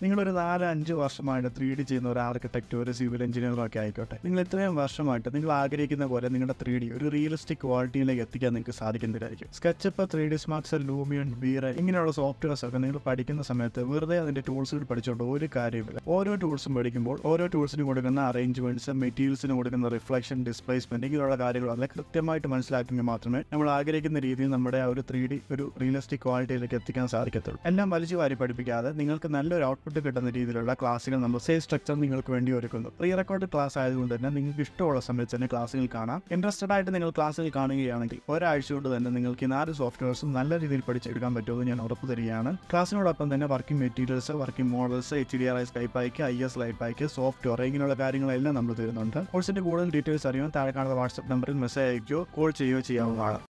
നിങ്ങളൊരു നാല് അഞ്ച് വർഷമായിട്ട് ത്രീ ഡി ചെയ്യുന്ന ഒരു ആർക്കിടെക്റ്റ് ഒരു സിവിൽ എഞ്ചിനീയറോ ഒക്കെ ആയിക്കോട്ടെ നിങ്ങൾ ഇത്രയും വർഷമായിട്ട് നിങ്ങൾ ആഗ്രഹിക്കുന്ന പോലെ നിങ്ങളുടെ ത്രീ ഡി ഒരു റിയലിസ്റ്റിക് ക്വാളിറ്റിയിലേക്ക് എത്തിക്കാൻ നിങ്ങൾക്ക് സാധിക്കുന്നതായിരിക്കും SketchUp three D smarts Lumion ബീറ ഇങ്ങനെയുള്ള സോഫ്റ്റ്വെയർസ് ഒക്കെ നിങ്ങൾ പഠിക്കുന്ന സമയത്ത് വെറുതെ അതിന്റെ ടൂൾസുകൾ പഠിച്ചുകൊണ്ട് ഒരു കാര്യമില്ല ഓരോ ടൂൾസും പഠിക്കുമ്പോൾ ഓരോ ടൂൾസിന് കൊടുക്കുന്ന അറേഞ്ച്മെന്റ്സ് മെറ്റീരിയൽസിന് കൊടുക്കുന്ന റിഫ്ലക്ഷൻ ഡിസ്പ്ലേസ്മെന്റ് ഇങ്ങനെയുള്ള കാര്യങ്ങൾ വളരെ കൃത്യമായിട്ട് മനസ്സിലാക്കിയെങ്കിൽ മാത്രമേ നമ്മൾ ആഗ്രഹിക്കുന്ന രീതിയിൽ നമ്മുടെ ആ ഒരു ത്രീ ഡി ഒരു റിയലിസ്റ്റിക് ക്വാളിറ്റിയിലേക്ക് എത്തിക്കാൻ സാധിക്കത്തുള്ളൂ എല്ലാം വലിച്ചു വാരി പഠിപ്പിക്കാതെ നിങ്ങൾക്ക് നല്ലൊരു ഔട്ട്പുട്ട് കിട്ടുന്ന രീതിയിലുള്ള ക്ലാസ്സുകൾ നമ്മൾ സേഫ് സ്ട്രക്ചർ നിങ്ങൾക്ക് വേണ്ടി ഒരുക്കുന്നു പ്രീ റെക്കോർഡ് ക്ലാസ് ആയതുകൊണ്ട് തന്നെ നിങ്ങൾക്ക് ഇഷ്ടമുള്ള സമയത്ത് തന്നെ ക്ലാസ്സുകൾ കാണാം ഇൻട്രസ്റ്റഡ് ആയിട്ട് നിങ്ങൾ ക്ലാസ്സുകൾ കാണുകയാണെങ്കിൽ ഒരാഴ്ച കൊണ്ട് തന്നെ നിങ്ങൾക്ക് ഈ നാല് സോഫ്റ്റ്വെയർസും നല്ല രീതിയിൽ പഠിച്ചെടുക്കാൻ പറ്റുമെന്ന് ഞാൻ ഉറപ്പ് തരികയാണ് ക്ലാസ്സിനോടൊപ്പം തന്നെ working materials working models H D R I Skype അയക്ക് ഐ എസ് ലൈറ്റ് അയക്ക് സോഫ്റ്റ്വെയർ ഇങ്ങനെയുള്ള കാര്യങ്ങളെല്ലാം നമ്മൾ തരുന്നുണ്ട് കോഴ്സിന്റെ കൂടുതൽ ഡീറ്റെയിൽസ് അറിയാൻ താഴെ കാണുന്ന വാട്സ്ആപ്പ് നമ്പറിൽ മെസ്സേജ് അയക്കുകയോ കോൾ ചെയ്യുകയോ ചെയ്യാവുന്നതാണ്